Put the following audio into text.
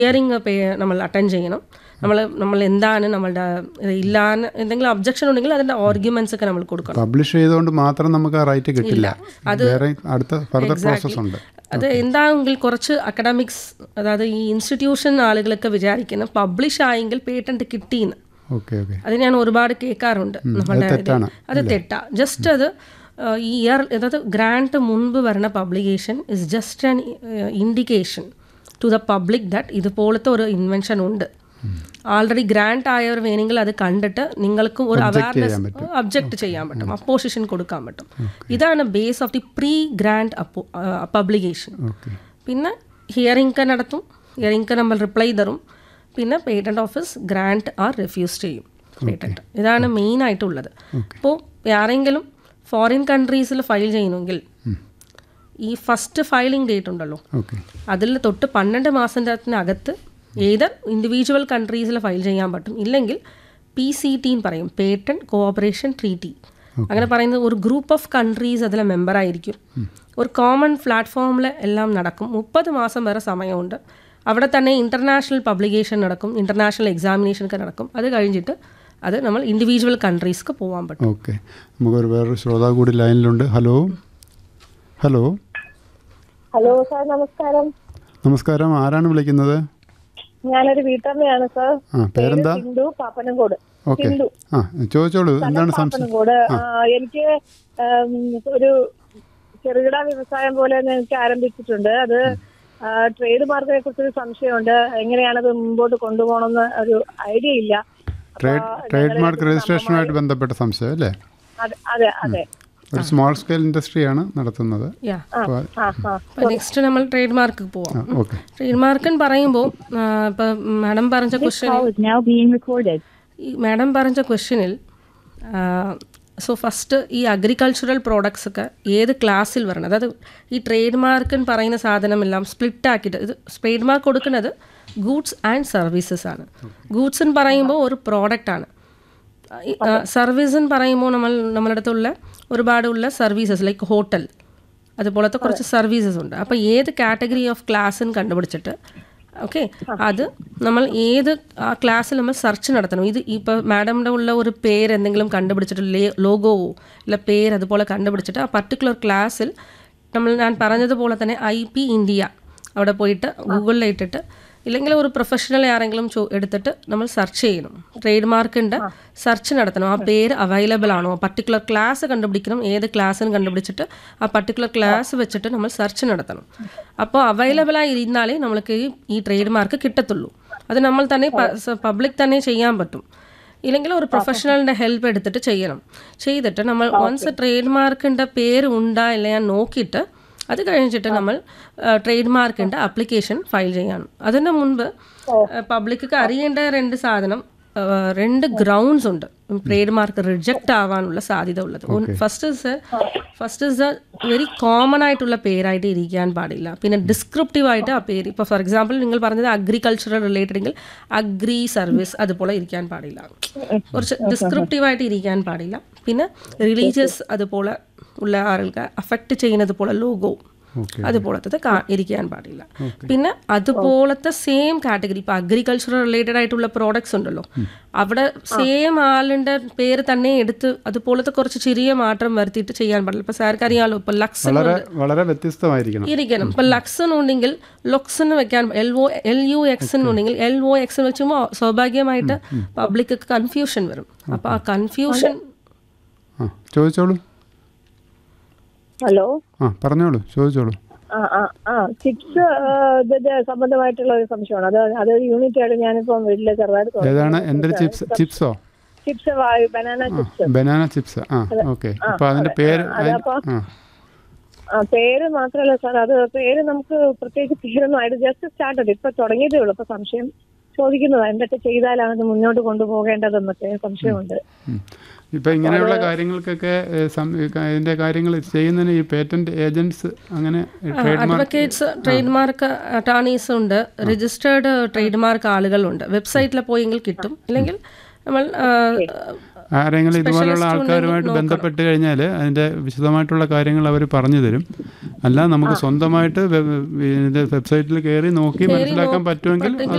Hearing പേ നമ്മൾ attend ചെയ്യണം നമ്മൾ നമ്മൾ എന്താണ് നമ്മളുടെ ഇല്ലാന്ന് എന്തെങ്കിലും ഒബ്ജക്ഷൻ ഉണ്ടെങ്കിൽ അതിൻ്റെ ആർഗ്യുമെന്റ്സ് ഒക്കെ നമ്മൾ കൊടുക്കണം പബ്ലിഷ് ചെയ്തുകൊണ്ട് മാത്രം നമുക്ക് ആ റൈറ്റ് കിട്ടില്ല വേറെ അടുത്ത ഫർദർ പ്രോസസ് ഉണ്ട് അത് എന്താണെങ്കിൽ കുറച്ച് അക്കഡമിക്സ് അതായത് ഈ ഇൻസ്റ്റിറ്റ്യൂഷൻ ആളുകളൊക്കെ വിചാരിക്കുന്ന പബ്ലിഷ് ആയെങ്കിൽ പേറ്റന്റ് കിട്ടിയെന്ന് ഓക്കെ ഓക്കെ അത് ഞാൻ ഒരുപാട് കേൾക്കാറുണ്ട് നമ്മളുടെ ഇത്. തെറ്റാണ്, അത് തെറ്റാ ജസ്റ്റ് അത് ആ, ഈ ഇയർ അതായത് ഗ്രാൻഡ് മുൻപ് വരുന്ന publication is just an indication to the public that ഇതുപോലത്തെ ഒരു ഇൻവെൻഷൻ ഉണ്ട് ആൾറെഡി ഗ്രാൻഡ് ആയവർ വേണമെങ്കിൽ അത് കണ്ടിട്ട് നിങ്ങൾക്കും ഒരു അവയർനെസ് ഒബ്ജക്റ്റ് ചെയ്യാൻ പറ്റും അപ്പോസിഷൻ കൊടുക്കാൻ പറ്റും ഇതാണ് base of the pre grant publication okay പിന്നെ ഹിയറിംഗ് നടത്തും ഹിയറിംഗ് നമ്മൾ റിപ്ലൈ തരും പിന്നെ patent office grant or refuse ചെയ്യും പേറ്റന്റ് ഇതാണ് മെയിൻ ആയിട്ടുള്ളത് ഇപ്പോൾ ആരെങ്കിലും ഫോറിൻ കൺട്രീസിൽ ഫയൽ ചെയ്യണമെങ്കിൽ ഈ ഫസ്റ്റ് ഫയലിംഗ് ഡേറ്റ് ഉണ്ടല്ലോ ഓക്കെ അതിൽ തൊട്ട് പന്ത്രണ്ട് മാസത്തിനകത്ത് ഏത് ഇൻഡിവിജ്വൽ കൺട്രീസിൽ ഫയൽ ചെയ്യാൻ പറ്റും ഇല്ലെങ്കിൽ പി സി ടി പറയും പേറ്റന്റ് കോഓപ്പറേഷൻ ട്രീറ്റി അങ്ങനെ പറയുന്നത് ഒരു ഗ്രൂപ്പ് ഓഫ് കൺട്രീസ് അതിലെ മെമ്പർ ആയിരിക്കും ഒരു കോമൺ പ്ലാറ്റ്ഫോമിൽ എല്ലാം നടക്കും മുപ്പത് മാസം വരെ സമയമുണ്ട് അവിടെ തന്നെ ഇൻ്റർനാഷണൽ പബ്ലിക്കേഷൻ നടക്കും ഇൻ്റർനാഷണൽ എക്സാമിനേഷൻ ഒക്കെ നടക്കും അത് കഴിഞ്ഞിട്ട് അത് നമ്മൾ ഇൻഡിവിജ്വൽ കൺട്രീസ്ക്ക് പോകാൻ പറ്റും ഓക്കെ നമുക്കൊരു വേറൊരു ശ്രോതാവ് കൂടി ലൈനിലുണ്ട് ഹലോ ഹലോ ഹലോ സാർ നമസ്കാരം നമസ്കാരം ആരാണ് വിളിക്കുന്നത് ഞാനൊരു വീട്ടമ്മയാണ് സാർ ആ പേരെന്താ ഹിന്ദു പാപ്പനംകോട് ഓക്കെ ആ ചോദിച്ചോളൂ എന്താണ് സംശയം പാപ്പനംകോട് ആ, എനിക്ക് ഉം, ഒരു ചെറുകിട വ്യവസായം പോലെ ഒന്ന് എനിക്ക് ആരംഭിച്ചിട്ടുണ്ട് അത് ട്രേഡ് മാർക്കിനെ കുറിച്ചൊരു സംശയമുണ്ട് എങ്ങനെയാണത് മുമ്പോട്ട് കൊണ്ടുപോകണമെന്ന് ഒരു ഐഡിയ ഇല്ല അപ്പൊ ട്രേഡ് ട്രേഡ് ഞങ്ങള് മാർക്ക് രജിസ്ട്രേഷനുമായിട്ട് ബന്ധപ്പെട്ട സംശയം അല്ലേ അതെ അതെ അതെ ഒരു സ്മോൾ സ്കെയിൽ ഇൻഡസ്ട്രിയാണ് നടത്തുന്നത് യാ അപ്പോൾ ആ ആ അപ്പോൾ നെക്സ്റ്റ് നമ്മൾ ട്രേഡ് മാർക്ക് പോവാം ഓക്കെ ട്രേഡ് മാർക്കെന്ന് പറയുമ്പോൾ ഇപ്പം മാഡം പറഞ്ഞ question is now being recorded. ഈ മാഡം പറഞ്ഞ ക്വസ്റ്റ്യനിൽ സോ ഫസ്റ്റ് ഈ അഗ്രികൾച്ചറൽ പ്രോഡക്ട്സ് ഒക്കെ ഏത് ക്ലാസ്സിൽ വരണം അതായത് ഈ ട്രേഡ് മാർക്ക് എന്ന് പറയുന്ന സാധനമെല്ലാം സ്പ്ലിറ്റ് ആക്കിയിട്ട് ഇത് ട്രേഡ് മാർക്ക് കൊടുക്കുന്നത് ഗൂഡ്സ് ആൻഡ് സർവീസസ് ആണ് ഗൂഡ്സ് എന്ന് പറയുമ്പോൾ ഒരു പ്രോഡക്റ്റ് ആണ് സർവീസ് എന്ന് പറയുമ്പോൾ നമ്മൾ നമ്മുടെ അടുത്തുള്ള ഒരുപാടുള്ള സർവീസസ് ലൈക്ക് ഹോട്ടൽ അതുപോലത്തെ കുറച്ച് സർവീസസ് ഉണ്ട് അപ്പോൾ ഏത് കാറ്റഗറി ഓഫ് ക്ലാസ്സും കണ്ടുപിടിച്ചിട്ട് ഓക്കെ അത് നമ്മൾ ഏത് ആ ക്ലാസ്സിൽ നമ്മൾ സെർച്ച് നടത്തണം ഇത് ഇപ്പോൾ മാഡമിൻ്റെ ഉള്ള ഒരു പേര് എന്തെങ്കിലും കണ്ടുപിടിച്ചിട്ട് ലോഗോവോ ഇല്ല പേര് അതുപോലെ കണ്ടുപിടിച്ചിട്ട് ആ പർട്ടിക്കുലർ ക്ലാസ്സിൽ നമ്മൾ ഞാൻ പറഞ്ഞതുപോലെ തന്നെ ഐ പി ഇന്ത്യ അവിടെ പോയിട്ട് ഗൂഗിളിൽ ഇട്ടിട്ട് ഇല്ലെങ്കിൽ ഒരു പ്രൊഫഷണൽ ആരെങ്കിലും ചോ എടുത്തിട്ട് നമ്മൾ സെർച്ച് ചെയ്യണം ട്രേഡ് മാർക്കിൻ്റെ സെർച്ച് നടത്തണം ആ പേര് അവൈലബിൾ ആണോ പർട്ടിക്കുലർ ക്ലാസ് കണ്ടുപിടിക്കണം ഏത് ക്ലാസ്സിന് കണ്ടുപിടിച്ചിട്ട് ആ പർട്ടിക്കുലർ ക്ലാസ് വെച്ചിട്ട് നമ്മൾ സെർച്ച് നടത്തണം അപ്പോൾ അവൈലബിൾ ആയി ഇരുന്നാലേ നമ്മൾക്ക് ഈ- ഈ ട്രേഡ് മാർക്ക് കിട്ടത്തുള്ളൂ അത് നമ്മൾ തന്നെ പബ്ലിക് തന്നെ ചെയ്യാൻ പറ്റും ഇല്ലെങ്കിൽ ഒരു പ്രൊഫഷണലിൻ്റെ ഹെൽപ്പ് എടുത്തിട്ട് ചെയ്യണം ചെയ്തിട്ട് നമ്മൾ വൺസ് ട്രേഡ് മാർക്കിൻ്റെ പേര് ഉണ്ടാ ഇല്ല ഞാൻ നോക്കിയിട്ട് അത് കഴിഞ്ഞിട്ട് നമ്മൾ ട്രേഡ് മാർക്കിൻ്റെ അപ്ലിക്കേഷൻ ഫയൽ ചെയ്യണം അതിന് മുൻപ് പബ്ലിക്ക് അറിയേണ്ട രണ്ട് സാധനം ആ, രണ്ട് ഗ്രൗണ്ട്സ് ഉണ്ട് ട്രേഡ് മാർക്ക് റിജക്റ്റ് ആവാനുള്ള സാധ്യത ഉള്ളത് first is first is very common ആയിട്ടുള്ള പേരായിട്ട് ഇരിക്കാൻ പാടില്ല പിന്നെ ഡിസ്ക്രിപ്റ്റീവ് ആയിട്ട് ആ പേര് ഇപ്പോൾ ഫോർ എക്സാമ്പിൾ നിങ്ങൾ പറഞ്ഞത് അഗ്രികൾച്ചറൽ റിലേറ്റഡ് എങ്കിൽ അഗ്രി സർവീസ് അതുപോലെ ഇരിക്കാൻ പാടില്ല കുറച്ച് ഡിസ്ക്രിപ്റ്റീവ് ആയിട്ട് ഇരിക്കാൻ പാടില്ല പിന്നെ റിലീജിയസ് അതുപോലെ ഉള്ള ആളുകൾക്ക് അഫക്റ്റ് ചെയ്യുന്നത് പോലെ ലോഗോ ഓക്കെ അതുപോലത്തെ കാ- ഇരിക്കാൻ പാടില്ല പിന്നെ അതുപോലത്തെ സെയിം കാറ്റഗറി ഇപ്പൊ അഗ്രികൾച്ചറൽ റിലേറ്റഡ് ആയിട്ടുള്ള പ്രോഡക്ട്സ് ഉണ്ടല്ലോ അവിടെ സെയിം ആളിന്റെ പേര് തന്നെ എടുത്ത് അതുപോലത്തെ കുറച്ച് ചെറിയ മാറ്റം വരുത്തിയിട്ട് ചെയ്യാൻ പാടില്ല ഇപ്പൊ സാർക്ക് അറിയാലോ ഇപ്പൊ ലക്സ് വളരെ വളരെ വ്യത്യസ്തമായിരിക്കണം ഇരിക്കണം ഇപ്പൊ ലക്സ് എന്നുണ്ടെങ്കിൽ ലൊക്സ് എന്ന് വെക്കാൻ L O L U X എന്നുണ്ടെങ്കിൽ എൽ ഒ എക്സ് വെച്ചുമ്പോൾ സ്വാഭാവികമായിട്ട് പബ്ലിക് കൺഫ്യൂഷൻ വരും അപ്പൊ ആ കൺഫ്യൂഷൻ ആ ചോദിച്ചോളൂ ഹലോ ആ പറഞ്ഞോളൂ ചോദിച്ചോളൂ ആ ആ ആ ചിപ്സ് ഇതിന്റെ സംബന്ധമായിട്ടുള്ള ഒരു സംശയമാണ് അത് അത് യൂണിറ്റ് ആയിട്ട് ഞാനിപ്പം വീട്ടിലെ ചെറുതായിട്ട് തുറന്നു. ഏതാണ് എന്തൊരു ചിപ്സ് ചിപ്സോ chips banana chips banana chips ആ ഓക്കെ അപ്പോൾ അതിൻ്റെ പേര് അതപ്പോ ആ ആ പേര് മാത്രമല്ല സാർ അത് പേര് നമുക്ക് പ്രത്യേകിച്ച് പേരൊന്നും ആയിട്ട് ജസ്റ്റ് സ്റ്റാർട്ടഡ് ഇപ്പൊ തുടങ്ങിയതേ ഉള്ളൂ അപ്പൊ സംശയം ചോദിക്കുന്നതാ എന്തൊക്കെ ചെയ്താലാണ് ഇത് മുന്നോട്ട് കൊണ്ടുപോകേണ്ടതെന്നൊക്കെ സംശയമുണ്ട് ഉം. ഇപ്പൊ ഇങ്ങനെയുള്ള കാര്യങ്ങൾക്കൊക്കെ ഏ, സം- ഈ ക- ഇതിന്റെ കാര്യങ്ങൾ ചെയ്യുന്നതിന് ഈ പേറ്റന്റ് ഏജൻറ്റ്സ് അങ്ങനെ trade mark advocates trade mark attorneys ഉണ്ട് രജിസ്റ്റേർഡ് ട്രേഡ് മാർക്ക് ആളുകളുണ്ട് വെബ്സൈറ്റിൽ പോയെങ്കിൽ കിട്ടും അല്ലെങ്കിൽ നമ്മൾ ആ, ആരെങ്കിലും ഇതുപോലുള്ള Specialist ആൾക്കാരുമായിട്ട് ഉണ്ടെങ്കിൽ ബന്ധപ്പെട്ട് കഴിഞ്ഞാൽ അതിൻ്റെ വിശദമായിട്ടുള്ള കാര്യങ്ങൾ അവർ പറഞ്ഞു തരും അല്ല നമുക്ക് സ്വന്തമായിട്ട് വെ- ഇതിൻ്റെ വെബ്സൈറ്റിൽ കയറി നോക്കി മനസ്സിലാക്കാൻ പറ്റുമെങ്കിൽ പറ്റുമെങ്കിൽ